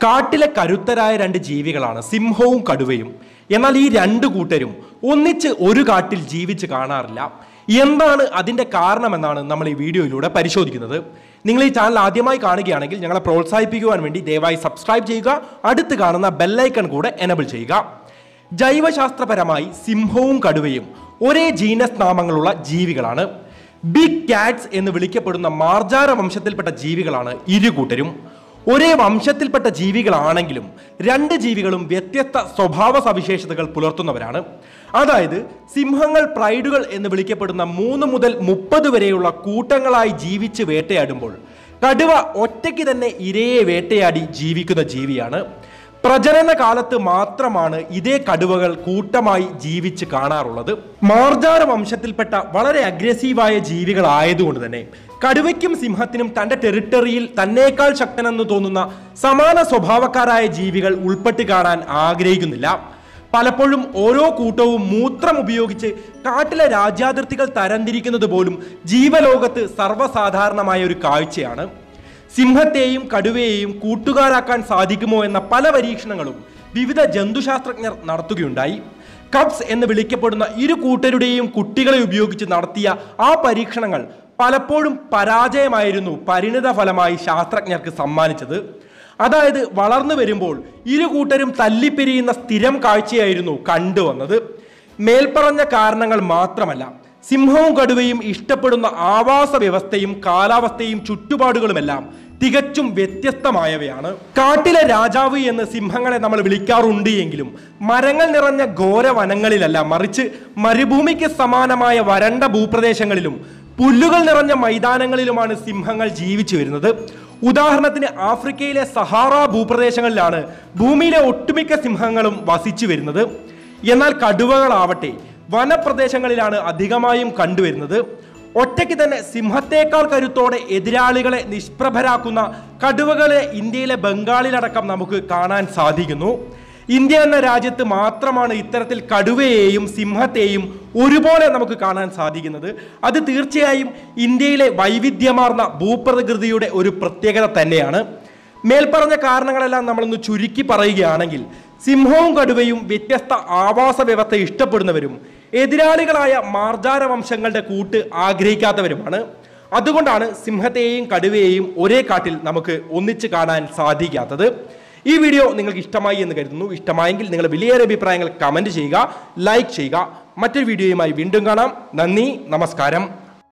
കാട്ടിലെ കരുത്തരായ രണ്ട് ജീവികളാണ് സിംഹവും കടുവയും എന്നാൽ ഈ രണ്ട് കൂട്ടരും ഒന്നിച്ച് ഒരു കാട്ടിൽ ജീവിച്ച് കാണാറില്ല എന്താണ് അതിന്റെ കാരണമെന്നാണ് നമ്മൾ ഈ വീഡിയോയിലൂടെ പരിശോധിക്കുന്നത് നിങ്ങൾ ഈ ചാനൽ ആദ്യമായി കാണുകയാണെങ്കിൽ ഞങ്ങളെ പ്രോത്സാഹിപ്പിക്കുവാൻ വേണ്ടി ദയവായി സബ്സ്ക്രൈബ് ചെയ്യുക അടുത്ത് കാണുന്ന ബെല്ലൈക്കൺ കൂടെ എനബിൾ ചെയ്യുക ജൈവശാസ്ത്രപരമായി സിംഹവും കടുവയും ഒരേ ജീനസ് നാമങ്ങളുള്ള ജീവികളാണ് ബിഗ് കാറ്റ്സ് എന്ന് വിളിക്കപ്പെടുന്ന മാർജാര വംശത്തിൽപ്പെട്ട ജീവികളാണ് ഇരു കൂട്ടരും ഒരേ വംശത്തിൽപ്പെട്ട ജീവികളാണെങ്കിലും രണ്ട് ജീവികളും വ്യത്യസ്ത സ്വഭാവ സവിശേഷതകൾ പുലർത്തുന്നവരാണ് അതായത് സിംഹങ്ങൾ പ്രൈഡുകൾ എന്ന് വിളിക്കപ്പെടുന്ന മൂന്ന് മുതൽ മുപ്പത് വരെയുള്ള കൂട്ടങ്ങളായി ജീവിച്ച് വേട്ടയാടുമ്പോൾ കടുവ ഒറ്റയ്ക്ക് തന്നെ ഇരയെ വേട്ടയാടി ജീവിക്കുന്ന ജീവിയാണ് പ്രജനന കാലത്ത് മാത്രമാണ് ഇതേ കടുവകൾ കൂട്ടമായി ജീവിച്ച് കാണാറുള്ളത് മാർജാര വംശത്തിൽപ്പെട്ട വളരെ അഗ്രസീവായ ജീവികളായതുകൊണ്ട് തന്നെ കടുവയ്ക്കും സിംഹത്തിനും തന്റെ ടെറിട്ടറിയിൽ തന്നേക്കാൾ ശക്തനെന്ന് തോന്നുന്ന സമാന സ്വഭാവക്കാരായ ജീവികൾ ഉൾപ്പെട്ട് കാണാൻ ആഗ്രഹിക്കുന്നില്ല പലപ്പോഴും ഓരോ കൂട്ടവും മൂത്രം ഉപയോഗിച്ച് കാട്ടിലെ രാജ്യാതിർത്തികൾ തരംതിരിക്കുന്നത് പോലും ജീവലോകത്ത് സർവ്വസാധാരണമായ ഒരു കാഴ്ചയാണ് സിംഹത്തെയും കടുവയെയും കൂട്ടുകാരാക്കാൻ സാധിക്കുമോ എന്ന പല പരീക്ഷണങ്ങളും വിവിധ ജന്തുശാസ്ത്രജ്ഞർ നടത്തുകയുണ്ടായി കബ്സ് എന്ന് വിളിക്കപ്പെടുന്ന ഇരു കൂട്ടരുടെയും കുട്ടികളെ ഉപയോഗിച്ച് നടത്തിയ ആ പരീക്ഷണങ്ങൾ പലപ്പോഴും പരാജയമായിരുന്നു പരിണിത ഫലമായി ശാസ്ത്രജ്ഞർക്ക് സമ്മാനിച്ചത് അതായത് വളർന്നു വരുമ്പോൾ ഇരു കൂട്ടരും തല്ലിപ്പിരിയുന്ന സ്ഥിരം കാഴ്ചയായിരുന്നു കണ്ടുവന്നത് മേൽപ്പറഞ്ഞ കാരണങ്ങൾ മാത്രമല്ല സിംഹവും കടുവയും ഇഷ്ടപ്പെടുന്ന ആവാസ വ്യവസ്ഥയും കാലാവസ്ഥയും ചുറ്റുപാടുകളുമെല്ലാം തികച്ചും വ്യത്യസ്തമായവയാണ് കാട്ടിലെ രാജാവ് എന്ന് സിംഹങ്ങളെ നമ്മൾ വിളിക്കാറുണ്ട് എങ്കിലും മരങ്ങൾ നിറഞ്ഞ ഘോര വനങ്ങളിലല്ല മറിച്ച് മരുഭൂമിക്ക് സമാനമായ വരണ്ട ഭൂപ്രദേശങ്ങളിലും പുല്ലുകൾ നിറഞ്ഞ മൈതാനങ്ങളിലുമാണ് സിംഹങ്ങൾ ജീവിച്ചു വരുന്നത് ഉദാഹരണത്തിന് ആഫ്രിക്കയിലെ സഹാറ ഭൂപ്രദേശങ്ങളിലാണ് ഭൂമിയിലെ ഒട്ടുമിക്ക സിംഹങ്ങളും വസിച്ചു വരുന്നത് എന്നാൽ കടുവകളാവട്ടെ വനപ്രദേശങ്ങളിലാണ് അധികമായും കണ്ടുവരുന്നത് ഒറ്റയ്ക്ക് തന്നെ സിംഹത്തേക്കാൾ കരുത്തോടെ എതിരാളികളെ നിഷ്പ്രഭരാക്കുന്ന കടുവകളെ ഇന്ത്യയിലെ ബംഗാളിലടക്കം നമുക്ക് കാണാൻ സാധിക്കുന്നു ഇന്ത്യ എന്ന രാജ്യത്ത് മാത്രമാണ് ഇത്തരത്തിൽ കടുവയെയും സിംഹത്തെയും ഒരുപോലെ നമുക്ക് കാണാൻ സാധിക്കുന്നത് അത് തീർച്ചയായും ഇന്ത്യയിലെ വൈവിധ്യമാർന്ന ഭൂപ്രകൃതിയുടെ ഒരു പ്രത്യേകത തന്നെയാണ് മേൽപ്പറഞ്ഞ കാരണങ്ങളെല്ലാം നമ്മളൊന്ന് ചുരുക്കി പറയുകയാണെങ്കിൽ സിംഹവും കടുവയും വ്യത്യസ്ത ആവാസ വ്യവസ്ഥ ഇഷ്ടപ്പെടുന്നവരും എതിരാളികളായ മാർജാര വംശങ്ങളുടെ കൂട്ട് ആഗ്രഹിക്കാത്തവരുമാണ് അതുകൊണ്ടാണ് സിംഹത്തെയും കടുവയെയും ഒരേ കാട്ടിൽ നമുക്ക് ഒന്നിച്ച് കാണാൻ സാധിക്കാത്തത് ഈ വീഡിയോ നിങ്ങൾക്ക് ഇഷ്ടമായി എന്ന് കരുതുന്നു ഇഷ്ടമായെങ്കിൽ നിങ്ങൾ വലിയേറെ അഭിപ്രായങ്ങൾ കമന്റ് ചെയ്യുക ലൈക്ക് ചെയ്യുക മറ്റൊരു വീഡിയോയുമായി വീണ്ടും കാണാം നന്ദി നമസ്കാരം